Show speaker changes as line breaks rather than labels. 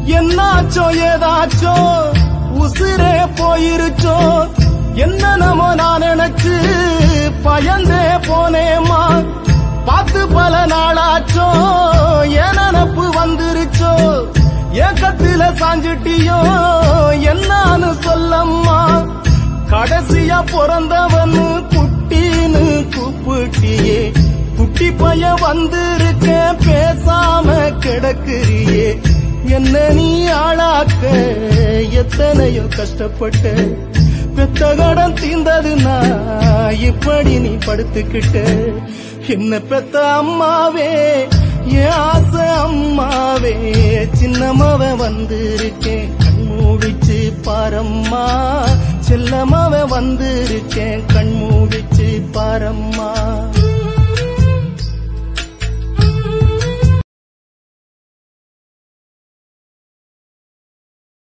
என்னாச்சோ ஏதாச்சோ உசிரே போயிருச்சோ என்ன நம்ம நான் நினைச்சு பயந்தே போனேமா பார்த்து பல நாளாச்சோ என் நினப்பு வந்துருச்சோ ஏக்கத்தில சாஞ்சிட்டியோ என்னான்னு சொல்லம்மா கடைசியா பிறந்தவனு குட்டின்னு கூப்பிட்டியே குட்டி பைய வந்திருக்கேன் பேசாம கிடக்குறியே என்ன நீ ஆளாக்க எத்தனையோ கஷ்டப்பட்ட பெத்த கடன் தீந்ததுன்னா இப்படி நீ படுத்துக்கிட்ட என்ன பெத்த அம்மாவே என் ஆசை அம்மாவே சின்னமாவ வந்திருக்கேன் கண் மூடிச்சு பாரம்மா செல்லமாவ வந்திருக்கேன் கண் மூடிச்சு பாரம்மா